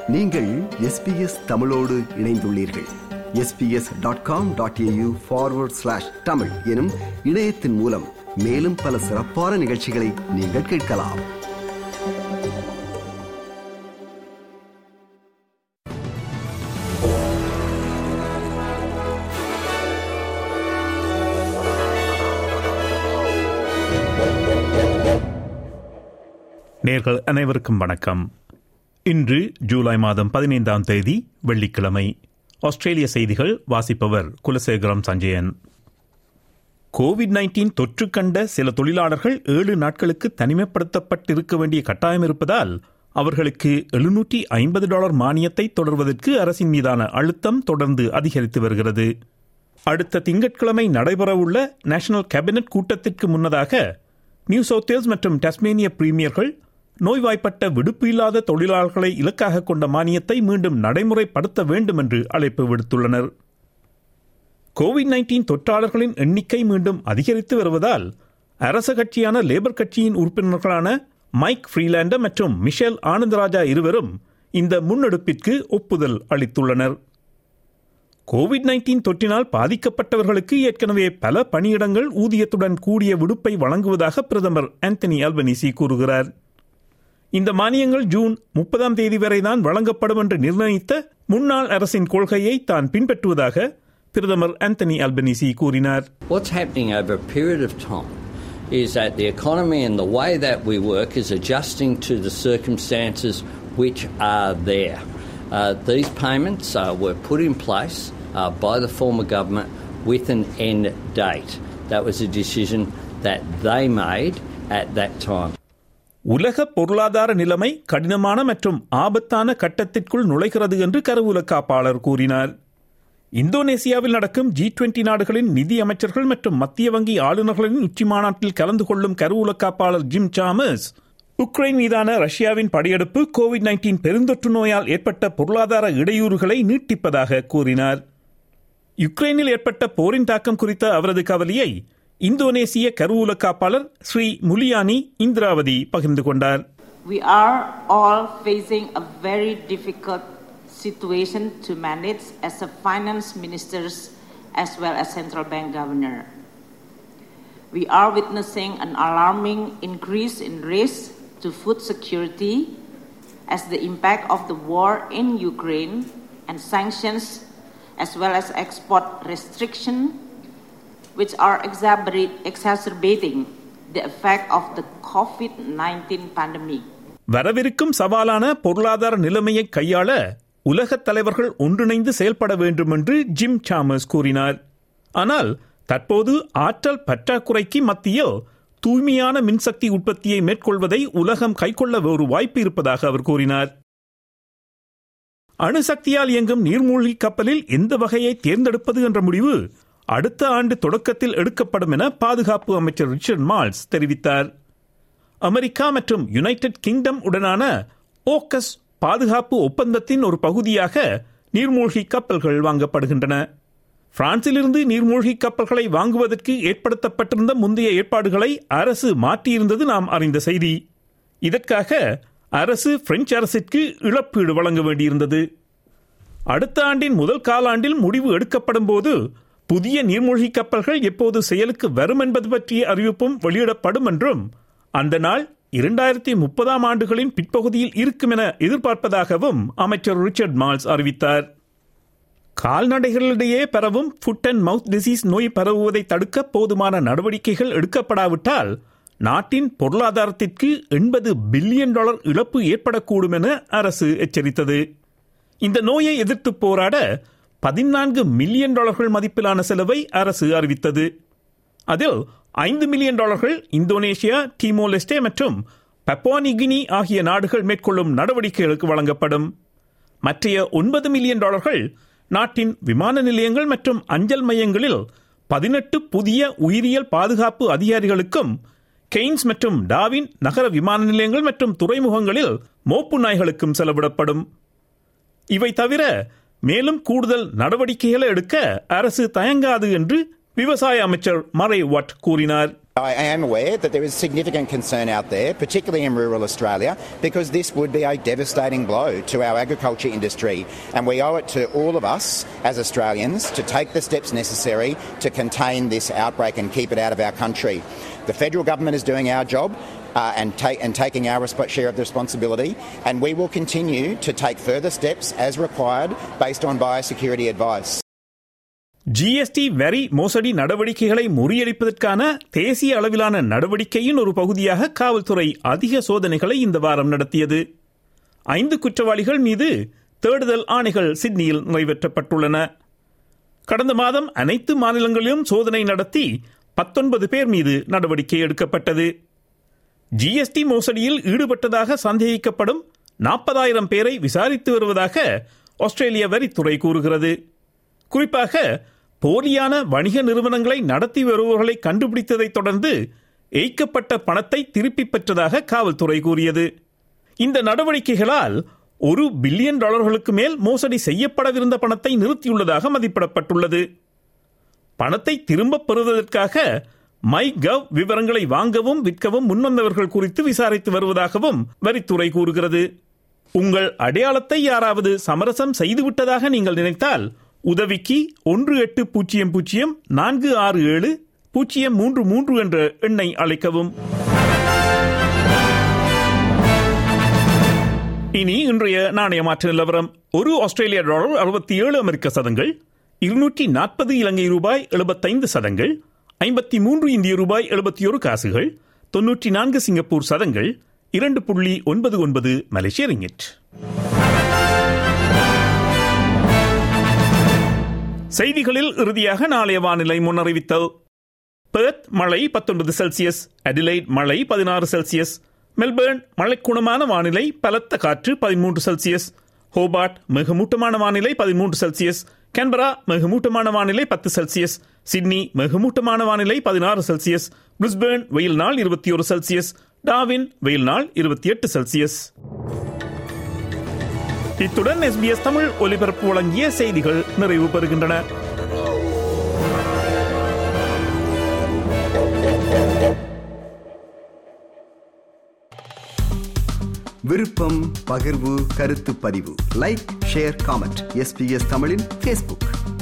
நீங்கள் எஸ்பிஎஸ் தமிழோடு இணைந்துள்ளீர்கள் SBS dot com dot AU forward slash Tamil எனும் இணையத்தின் மூலம் மேலும் பல சிறப்பான நிகழ்ச்சிகளை நீங்கள் கேட்கலாம் நேர்கள் அனைவருக்கும் வணக்கம் இன்று ஜூலை மாதம் பதினைந்தாம் தேதி வெள்ளிக்கிழமை ஆஸ்திரேலிய செய்திகள் வாசிப்பவர் குலசேகரம் சஞ்சயன் கோவிட் நைன்டீன் தொற்று கண்ட சில தொழிலாளர்கள் ஏழு நாட்களுக்கு தனிமைப்படுத்தப்பட்டிருக்க வேண்டிய கட்டாயம் இருப்பதால் அவர்களுக்கு எழுநூற்றி ஐம்பது டாலர் மானியத்தை தொடர்வதற்கு அரசின் மீதான அழுத்தம் தொடர்ந்து அதிகரித்து வருகிறது அடுத்த திங்கட்கிழமை நடைபெறவுள்ள நேஷனல் கேபினட் கூட்டத்திற்கு முன்னதாக நியூ சவுத் வேல்ஸ் மற்றும் டஸ்மேனிய பிரீமியர்கள் நோய்வாய்ப்பட்ட விடுப்பு இல்லாத தொழிலாளர்களை இலக்காக கொண்ட மானியத்தை மீண்டும் நடைமுறைப்படுத்த வேண்டும் என்று அழைப்பு விடுத்துள்ளனர் கோவிட் நைன்டீன் தொற்றாளர்களின் எண்ணிக்கை மீண்டும் அதிகரித்து வருவதால் அரச கட்சியான லேபர் கட்சியின் உறுப்பினர்களான மைக் ஃப்ரீலாண்டர் மற்றும் மிஷேல் ஆனந்தராஜா இருவரும் இந்த முன்னெடுப்பிற்கு ஒப்புதல் அளித்துள்ளனர் கோவிட் நைன்டீன் தொற்றினால் பாதிக்கப்பட்டவர்களுக்கு ஏற்கனவே பல பணியிடங்கள் ஊதியத்துடன் கூடிய விடுப்பை வழங்குவதாக பிரதமர் ஆந்தனி அல்பனிசி கூறுகிறார் இந்த மானியங்கள் ஜூன் முப்பதாம் தேதி வரைதான் வழங்கப்படும் என்று நிர்ணயித்த முன்னாள் அரசின் கொள்கையை தான் பின்பற்றுவதாக பிரதமர் ஆந்தனி அல்பனிசி கூறினார் What's happening over a period of time is that the economy and the way that we work is adjusting to the circumstances which are there. Uh, these payments uh, were put in place uh, by the former government with an end date. That was a decision that they made at that time. உலக பொருளாதார நிலைமை கடினமான மற்றும் ஆபத்தான கட்டத்திற்குள் நுழைகிறது என்று கருவூல காப்பாளர் கூறினார் இந்தோனேசியாவில் நடக்கும் ஜி டுவெண்டி நாடுகளின் நிதி அமைச்சர்கள் மற்றும் மத்திய வங்கி ஆளுநர்களின் உச்சி மாநாட்டில் கலந்து கொள்ளும் கருவூல காப்பாளர் ஜிம் சாமஸ் உக்ரைன் மீதான ரஷ்யாவின் படையெடுப்பு கோவிட் நைன்டீன் பெருந்தொற்று நோயால் ஏற்பட்ட பொருளாதார இடையூறுகளை நீட்டிப்பதாக கூறினார் யுக்ரைனில் ஏற்பட்ட போரின் தாக்கம் குறித்த அவரது கவலையை இந்தோனேசிய கருவூல காப்பாளர் ஸ்ரீ முலியானி இந்திராவதி பகிர்ந்து கொண்டார் We are all facing a very difficult situation to manage as a finance ministers as well as central bank governor. We are witnessing an alarming increase in risk to food security as the impact of the war in Ukraine and sanctions as well as export restriction which are exacerbate, exacerbating the effect of the COVID-19 pandemic. வரவிருக்கும் சவாலான பொருளாதார நிலைமையை கையாள உலகத் தலைவர்கள் ஒன்றிணைந்து செயல்பட வேண்டும் என்று ஜிம் சாமஸ் கூறினார் ஆனால் தற்போது ஆற்றல் பற்றாக்குறைக்கு மத்தியில் தூய்மையான மின்சக்தி உற்பத்தியை மேற்கொள்வதை உலகம் கைக்கொள்ள ஒரு வாய்ப்பு இருப்பதாக அவர் கூறினார் அணுசக்தியால் இயங்கும் நீர்மூழ்கி கப்பலில் எந்த வகையை தேர்ந்தெடுப்பது என்ற முடிவு அடுத்த ஆண்டு தொடக்கத்தில் எடுக்கப்படும் என பாதுகாப்பு அமைச்சர் ரிச்சர்ட் மால்ஸ் தெரிவித்தார் அமெரிக்கா மற்றும் யுனைடெட் கிங்டம் உடனான ஓக்கஸ் பாதுகாப்பு ஒப்பந்தத்தின் ஒரு பகுதியாக நீர்மூழ்கி கப்பல்கள் வாங்கப்படுகின்றன பிரான்சிலிருந்து நீர்மூழ்கி கப்பல்களை வாங்குவதற்கு ஏற்படுத்தப்பட்டிருந்த முந்தைய ஏற்பாடுகளை அரசு மாற்றியிருந்தது நாம் அறிந்த செய்தி இதற்காக அரசு பிரெஞ்சு அரசிற்கு இழப்பீடு வழங்க வேண்டியிருந்தது அடுத்த ஆண்டின் முதல் காலாண்டில் முடிவு எடுக்கப்படும் போது புதிய நீர்மூழ்கி கப்பல்கள் எப்போது செயலுக்கு வரும் என்பது பற்றிய அறிவிப்பும் வெளியிடப்படும் என்றும் அந்த நாள் இரண்டாயிரத்தி முப்பதாம் ஆண்டுகளின் பிற்பகுதியில் இருக்கும் என எதிர்பார்ப்பதாகவும் அமைச்சர் ரிச்சர்ட் மால்ஸ் அறிவித்தார் கால்நடைகளிடையே பரவும் ஃபுட் அண்ட் மவுத் டிசீஸ் நோய் பரவுவதை தடுக்க போதுமான நடவடிக்கைகள் எடுக்கப்படாவிட்டால் நாட்டின் பொருளாதாரத்திற்கு எண்பது பில்லியன் டாலர் இழப்பு ஏற்படக்கூடும் என அரசு எச்சரித்தது இந்த நோயை எதிர்த்து போராட பதினான்கு மில்லியன் டாலர்கள் மதிப்பிலான செலவை அரசு அறிவித்தது அதில் ஐந்து மில்லியன் டாலர்கள் இந்தோனேஷியா டீமோலெஸ்டே மற்றும் பப்பானிகினி ஆகிய நாடுகள் மேற்கொள்ளும் நடவடிக்கைகளுக்கு வழங்கப்படும் மற்றைய ஒன்பது மில்லியன் டாலர்கள் நாட்டின் விமான நிலையங்கள் மற்றும் அஞ்சல் மையங்களில் பதினெட்டு புதிய உயிரியல் பாதுகாப்பு அதிகாரிகளுக்கும் கெய்ன்ஸ் மற்றும் டாவின் நகர விமான நிலையங்கள் மற்றும் துறைமுகங்களில் மோப்பு நாய்களுக்கும் செலவிடப்படும் இவை தவிர மேலும் கூடுதல் நடவடிக்கைகளை எடுக்க அரசு தயங்காது என்று விவசாய அமைச்சர் மறை வாட் கூறினார் I am aware that there is significant concern out there, particularly in rural Australia, because this would be a devastating blow to our agriculture industry. And we owe it to all of us as Australians to take the steps necessary to contain this outbreak and keep it out of our country. The federal government is doing our job. Uh, and, take, and taking our resp- share of the responsibility, and we will continue to take further steps as required based on biosecurity advice. GST வரி மோசடி நடவடிக்கைகளை முறியடிப்பதற்கான தேசிய அளவிலான நடவடிக்கையின் ஒரு பகுதியாக காவல்துறை அதிக சோதனைகளை இந்த வாரம் நடத்தியது ஐந்து குற்றவாளிகள் மீது தேடுதல் ஆணைகள் சிட்னியில் நிறைவேற்றப்பட்டுள்ளன கடந்த மாதம் அனைத்து மாநிலங்களிலும் சோதனை நடத்தி பத்தொன்பது பேர் மீது நடவடிக்கை எடுக்கப்பட்டது ஜிஎஸ்டி மோசடியில் ஈடுபட்டதாக சந்தேகிக்கப்படும் நாற்பதாயிரம் பேரை விசாரித்து வருவதாக ஆஸ்திரேலிய வரித்துறை கூறுகிறது குறிப்பாக போலியான வணிக நிறுவனங்களை நடத்தி வருபவர்களை கண்டுபிடித்ததைத் தொடர்ந்து எய்க்கப்பட்ட பணத்தை திருப்பிப் பெற்றதாக காவல்துறை கூறியது இந்த நடவடிக்கைகளால் ஒரு பில்லியன் டாலர்களுக்கு மேல் மோசடி செய்யப்படவிருந்த பணத்தை நிறுத்தியுள்ளதாக மதிப்பிடப்பட்டுள்ளது பணத்தை திரும்பப் பெறுவதற்காக மை கவ் விவரங்களை வாங்கவும் விற்கவும் முன்வந்தவர்கள் குறித்து விசாரித்து வருவதாகவும் வரித்துறை கூறுகிறது உங்கள் அடையாளத்தை யாராவது சமரசம் செய்துவிட்டதாக நீங்கள் நினைத்தால் உதவிக்கு ஒன்று எட்டு பூஜ்ஜியம் பூஜ்ஜியம் நான்கு ஆறு ஏழு பூஜ்ஜியம் மூன்று மூன்று என்ற எண்ணை அழைக்கவும் இனி இன்றைய நாணய மாற்று நிலவரம் ஒரு ஆஸ்திரேலிய டாலர் அறுபத்தி ஏழு அமெரிக்க சதங்கள் இருநூற்றி நாற்பது இலங்கை ரூபாய் எழுபத்தைந்து சதங்கள் ஐம்பத்தி மூன்று இந்திய ரூபாய் எழுபத்தி ஒரு காசுகள் தொன்னூற்றி நான்கு சிங்கப்பூர் சதங்கள் இரண்டு புள்ளி ஒன்பது ஒன்பது மலேசிய ரிங்கிட் செய்திகளில் இறுதியாக நாளைய வானிலை முன்னறிவித்தல் பெர்த் மழை பத்தொன்பது செல்சியஸ் அடிலைட் மழை பதினாறு செல்சியஸ் மெல்பர்ன் மழைக்குணமான வானிலை பலத்த காற்று பதிமூன்று செல்சியஸ் ஹோபார்ட் மிகமூட்டமான வானிலை பதிமூன்று செல்சியஸ் கேன்பரா மிகமூட்டமான வானிலை பத்து செல்சியஸ் சிட்னி மிகமூட்டமான வானிலை பதினாறு செல்சியஸ் பிரிஸ்பேர்ன் வெயில் நாள் இருபத்தி ஒரு செல்சியஸ் டாவின் வெயில் நாள் இருபத்தி எட்டு செல்சியஸ் இத்துடன் எஸ்பிஎஸ் தமிழ் ஒலிபரப்பு வழங்கிய செய்திகள் நிறைவு பெறுகின்றன விருப்பம் பகிர்வு கருத்து பதிவு லைக் ஷேர் காமெண்ட் எஸ்பிஎஸ் தமிழின் ஃபேஸ்புக்